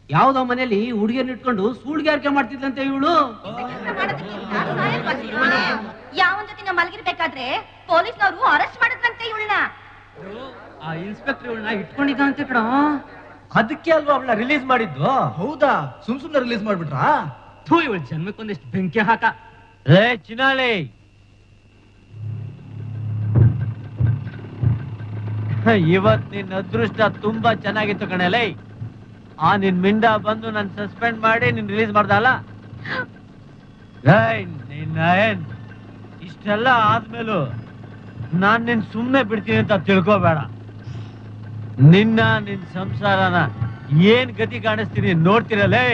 ಯಾವ್ದೋ ಮನೇಲಿ ಹುಡುಗಿಯನ್ನ ಇಟ್ಕೊಂಡು ಸೂಳ್ಗಾರಿಕೆ ಮಾಡ್ತಿದ್ಲಂತೆ ಇವಳು ಯಾವನ್ ಜೊತೆ ನಾವು ಮಲಗಿರ್ಬೇಕಾದ್ರೆ ಪೊಲೀಸ್ನವರು ಅರೆಸ್ಟ್ ಮಾಡಿದ್ರಂತೆ ಇವಳನ್ನ ಆ ಇನ್ಸ್ಪೆಕ್ಟರ್ ಇವಳನ್ನ ಇಟ್ಕೊಂಡಿದ್ದಂತೆ ಕಣ ಅದಕ್ಕೆ ಅಲ್ವಾ ಅವಳನ್ನ ರಿಲೀಸ್ ಮಾಡಿದ್ದು ಹೌದಾ ಸುಮ್ ಸುಮ್ನೆ ರಿಲೀಸ್ ಮಾಡ್ಬಿಟ್ರಾ ಥೂ ಇವಳು ಜನ್ಮಕ್ಕೊಂದಿಷ್ಟು ಬೆಂಕಿ ಹಾಕ ರೇ ಚಿನಾಳಿ ಇವತ್ ನಿನ್ ಅದೃಷ್ಟ ತುಂಬಾ ಚೆನ್ನಾಗಿತ್ತು ಕಣಲೇ ಆ ನಿನ್ ಮಿಂಡ ಬಂದು ನನ್ ಸಸ್ಪೆಂಡ್ ಮಾಡಿ ನಿನ್ ರಿಲೀಸ್ ಮಾಡ್ದಲ್ಲ ಏಯ್, ನಿನ್ನ ಏನ್ ಇಷ್ಟೆಲ್ಲ ಆದ್ಮೇಲೂ ನಾನ್ ನಿನ್ ಸುಮ್ನೆ ಬಿಡ್ತೀನಿ ಅಂತ ತಿಳ್ಕೋಬೇಡ ನಿನ್ನ ನಿನ್ ಸಂಸಾರನ ಏನ್ ಗತಿ ಕಾಣಿಸ್ತೀನಿ ನೋಡ್ತಿರಲೇ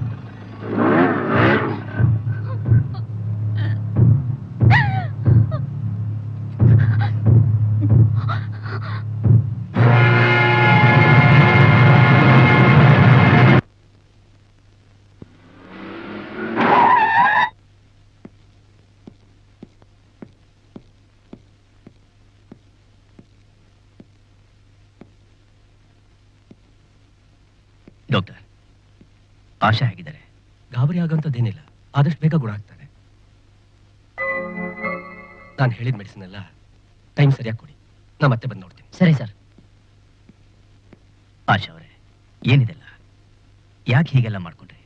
ಡಾಕ್ಟರ್ ಆಶಾ ಹೇಗಿದ್ದಾರೆ ಗಾಬರಿ ಆಗೋಂಥದ್ದೇನಿಲ್ಲ ಆದಷ್ಟು ಬೇಗ ಗುಣ ಆಗ್ತಾನೆ ನಾನು ಹೇಳಿದ ಮೆಡಿಸಿನ್ ಎಲ್ಲ ಟೈಮ್ ಸರಿಯಾಗಿ ಕೊಡಿ ನಾ ಮತ್ತೆ ಬಂದು ನೋಡ್ತೀನಿ ಸರಿ ಸರ್ ಆಶಾ ಅವರೇ ಏನಿದೆಲ್ಲ ಯಾಕೆ ಹೀಗೆಲ್ಲ ಮಾಡ್ಕೊಂಡ್ರಿ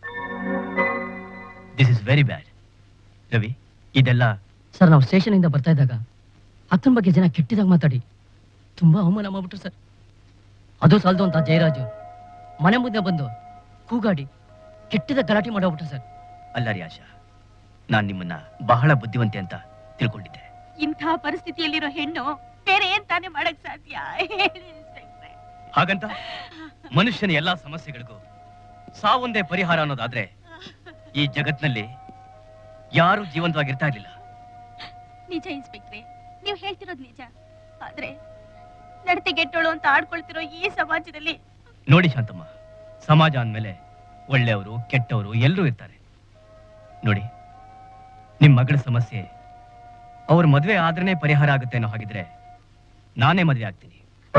this is very bad Ravi ಇದೆಲ್ಲ ಸರ್ ನಾವು ಸ್ಟೇಷನ್ ಇಂದ ಬರ್ತಾ ಇದ್ದಾಗ ಅಕ್ಕನ ಬಗ್ಗೆ ಜನ ಕೆಟ್ಟಿದಾಗ ಮಾತಾಡಿ ತುಂಬಾ ಅವಮಾನ ಮಾಡ್ಬಿಟ್ರು ಸರ್ ಅದು ಸಾಲದು ಅಂತ ಜಯರಾಜು ಮನೆ ಮುಂದೆ ಬಂದು ಕೂಗಾಡಿ ಕೆಟ್ಟದ ಗಲಾಟೆ ಮಾಡೋಗ್ಬಿಟ್ರು ಸರ್ ಅಲ್ಲ ರೀ ಆಶಾ ನಾನು ನಿಮ್ಮನ್ನ ಬಹಳ ಬುದ್ಧಿವಂತೆ ಅಂತ ತಿಳ್ಕೊಂಡಿದ್ದೆ ಇಂಥ ಪರಿಸ್ಥಿತಿಯಲ್ಲಿರೋ ಹೆಣ್ಣು ಬೇರೆ ಏನ್ ತಾನೇ ಮಾಡಕ್ ಸಾಧ್ಯ ಹೇಳಿ ಇನ್ಸ್ಪೆಕ್ಟ್ರೆ. ಹಾಗಂತ ಮನುಷ್ಯನ ಎಲ್ಲಾ ಸಮಸ್ಯೆಗಳಿಗೂ ಸಾವೊಂದೇ ಪರಿಹಾರ ಅನ್ನೋದಾದ್ರೆ ಈ ಜಗತ್ನಲ್ಲಿ ಯಾರು ಜೀವಂತವಾಗಿರ್ತಾ ಇರ್ಲಿಲ್ಲ ನಿಜ ಇನ್ಸ್ಪೆಕ್ಟ್ರೆ ನೀವು ಹೇಳ್ತಿರೋದು ನಿಜ ಆದ್ರೆ ನಡತೆ ಗೆಟ್ಟೋಳು ಅಂತ ಆಡ್ಕೊಳ್ತಿರೋ ಈ ಸಮಾಜದಲ್ಲಿ ನೋಡಿ ಶಾಂತಮ್ಮ ಸಮಾಜ ಅಂದ್ಮೇಲೆ ಒಳ್ಳೆಯವರು ಕೆಟ್ಟವರು ಎಲ್ಲರೂ ಇರ್ತಾರೆ ನೋಡಿ ನಿಮ್ ಮಗಳ ಸಮಸ್ಯೆ ಅವ್ರ ಮದ್ವೆ ಆದ್ರೇನೆ ಪರಿಹಾರ ಆಗುತ್ತೆ ಅನ್ನೋ ಹಾಗಿದ್ರೆ ನಾನೇ ಮದ್ವೆ ಆಗ್ತೀನಿ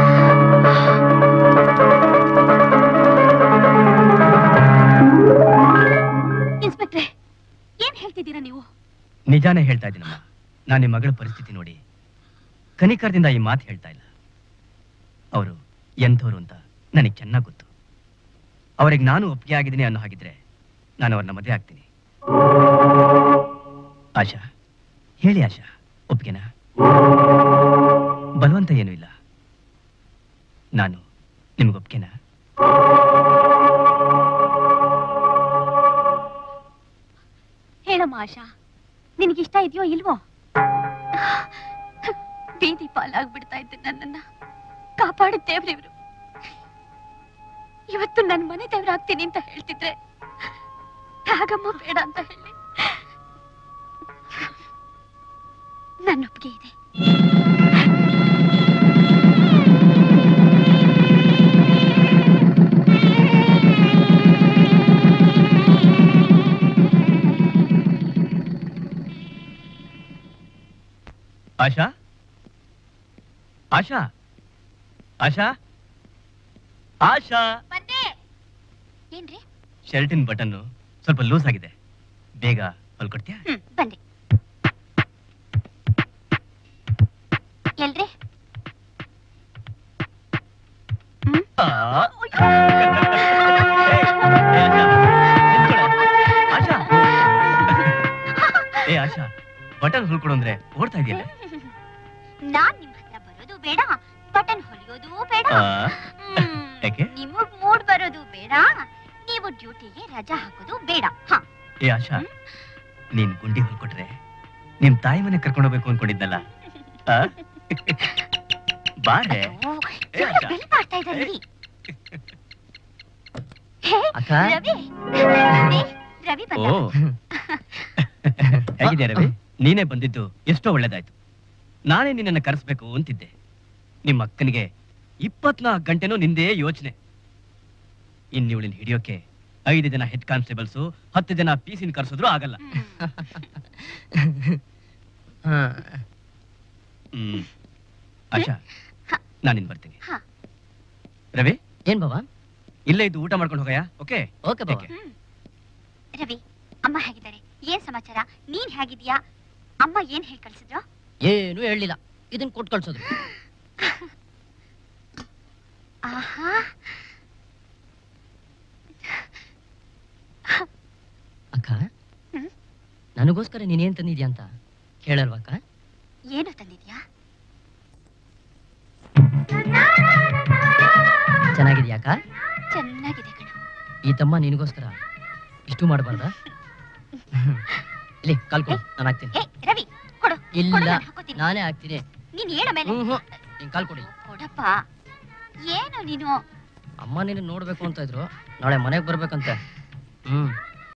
ಇನ್ಸ್ಪೆಕ್ಟ್ರೆ ಏನ್ ಹೇಳ್ತಿದ್ದೀರಾ ನೀವು ನಿಜಾನೇ ಹೇಳ್ತಾ ಇದ್ದೀನಮ್ಮ ನಾನು ನಿಮ್ಮ ಮಗಳ ಪರಿಸ್ಥಿತಿ ನೋಡಿ ಕನಿಕರದಿಂದ ಈ ಮಾತು ಹೇಳ್ತಾ ಇಲ್ಲ ಅವರು ಎಂಥವ್ರು ಅಂತ ನನಗೆ ಚೆನ್ನಾಗಿ ಗೊತ್ತು ಅವ್ರಿಗೆ ನಾನು ಒಪ್ಪಿಗೆ ಆಗಿದ್ದೀನಿ ಅನ್ನೋ ಹಾಗಿದ್ರೆ ನಾನು ಅವ್ರನ್ನ ಮದುವೆ ಆಗ್ತೀನಿ ಆಶಾ ಹೇಳಿ ಆಶಾ ಒಪ್ಪಿಗೆನಾ ಬಲವಂತ ಏನೂ ಇಲ್ಲ ನಾನು ನಿಮ್ಗೆ ಒಪ್ಪಿಗೆನಾ ಹೇಳಮ್ಮ ಆಶಾ ನಿನಗಿಷ್ಟ ಇದೆಯೋ ಇಲ್ವೋ ಬೀದಿ ಪಾಲಾಗ್ಬಿಡ್ತಾ ಇದ್ದೆ ನನ್ನನ್ನ ಕಾಪಾಡಿದ ದೇವ್ರಿವ್ರು ಇವತ್ತು ನನ್ನ ಮನೆ ದೇವ್ರಾಗ್ತೀನಿ ಅಂತ ಹೇಳ್ತಿದ್ರೆ ತ್ಯಾಗಮ್ಮ ಬೇಡ ಅಂತ ಹೇಳಿ ನನ್ನ ಒಪ್ಪಿಗೆ ಇದೆ ಆಶಾ ಆಶಾ ಆಶಾ ಆಶಾ ಬಂದೆ ಏನ್ರಿ ಶರ್ಟಿನ ಬಟನ್ ಸ್ವಲ್ಪ ಲೂಸ್ ಆಗಿದೆ ಬೇಗ ಹೊಲ್ಕೊಡ್ತೀಯಾ ಹ್ಮ್ ಬಂದೆ ಎಲ್ರಿ ಆ. ಏ, ಆಶಾ, ನಿಂತ್ಕೊಳೆ. ಆಶಾ ಏ ಆಶಾ ಬಟನ್ ಹೊಲ್ಕೊಡು ಅಂದ್ರೆ ಓಡ್ತಾ ಇದೆಯಲ್ಲ ನಾನ್ ನಿಮ್ ಹತ್ರ ಬರೋದು ಬೇಡ ಬಟನ್ ಹೊಲಿಯೋದು ಬೇಡ ಹ್ಮ್, ಯಾಕೆ? ನಿಮಗ್ ಮೂಡ್ ಬರೋದು ಬೇಡ ನೀವು ಡ್ಯೂಟಿಗೆ ರಜಾ ಹಾಕೋದು ಬೇಡ ಹ ಏ ಆಶಾ ನೀನ್ ಗುಂಡಿ ಹೊಲ್ಕೊಟ್ರೆ ನಿಮ್ ತಾಯಿ ಮನೆ ಕರ್ಕೊಂಡು ಹೋಗ್ಬೇಕು ಅನ್ಕೊಂಡಿದ್ನಲ್ಲ ಆ? ಬಾರೆ ಅಯ್ಯೋ, ಏ, ಯಾರೋ ಆಶಾ. ಬೆಲ್ ಮಾಡ್ತಾ ಇದ್ದಾರೆ ರೀ. ಹೇ, ಅಕ್ಕ ರವಿ ರವಿ, ರವಿ ಓ ಬಂದ ಹೇಗಿದೆ ರವಿ ನೀನೇ ಬಂದಿದ್ದು ಎಷ್ಟೋ ಒಳ್ಳೇದಾಯ್ತು ನಾನೇ ನಿನ್ನನ್ನು ಕರೆಸ್ಬೇಕು ಅಂತಿದ್ದೆ ನಿಮ್ಮ ಅಕ್ಕನಿಗೆ ಇಪ್ಪತ್ನಾಲ್ಕು ಗಂಟೆನೂ ನಿಂದೇ ಯೋಚನೆ ಇನ್ನಿವಳಿನ ಹಿಡಿಯೋಕೆ ಐದು ಜನ ಹೆಡ್ ಕಾನ್ಸ್ಟೇಬಲ್ಸು ಹತ್ತು ಜನ ಪೀಸಿನ ಕರೆಸಿದ್ರು ಆಗಲ್ಲ ಹ್ಮ್ ಆಶಾ ನಾನಿನ್ ಬರ್ತೀನಿ ಹ. ರವಿ ಏನ್ ಬಾಬಾ ಇಲ್ಲೇ ಇದ್ದು ಊಟ ಮಾಡ್ಕೊಂಡು ಹೋಗಯ್ಯ ಓಕೆ ಓಕೆ ಬಾಬಾ Okay. ಹ್ಮ್ ರವಿ ಅಮ್ಮ ಹೇಗಿದ್ದಾರೆ ಏನ್ ಸಮಾಚಾರ ನೀನ್ ಹೇಗಿದ್ಯಾ ಅಮ್ಮ ಏನ್ ಹೇಳಿ ಕಳ್ಸಿದ್ರು ಏನು ಹೇಳಲಿಲ್ಲ ಇದನ್ನ ಕೊಟ್ಟು ಕಳ್ಸೋದು ಆಹಾ ಅಕ್ಕ ಹ್ಮ್? ನನಗೋಸ್ಕರ ನೀನೇನ್ ತಂದಿದ್ಯಾ ಅಂತ ಕೇಳಲ್ವಾ ಅಕ್ಕ ಏನು ತಂದಿದ್ಯಾ ಚೆನ್ನಾಗಿದ್ಯಾ ಅಕ್ಕ ಚೆನ್ನಾಗಿದೆ ಕಣ ಈ ತಮ್ಮ ನಿನಗೋಸ್ಕರ ಇಷ್ಟು ಮಾಡಬಾರ್ದ ಇಲ್ಲಿ ಕಾಲ್ಕೊ ನಾನು ಹಾಕ್ತೀನಿ ಏ ರವಿ ಕೊಡು ಕೊಡು, ಇಲ್ಲ ನಾನ್ ಹಾಕ್ಕೊತೀನಿ. ನಾನೇ ಹಾಕ್ತೀನಿ ನೀನ್ ಹೇಳ ಮೇಲೆ ಹ್ಮ್ ಹ್ಮ್ ನೀನ್ ಕಾಲ್ ಕೊಡಿ ಕೊಡಪ್ಪ ಏನು ನೀನು ಅಮ್ಮ ನಿನ್ನ ನೋಡ್ಬೇಕು ಅಂತ ಇದ್ರು ನಾಳೆ ಮನೆಗೆ ಬರ್ಬೇಕಂತೆ ಹ್ಮ್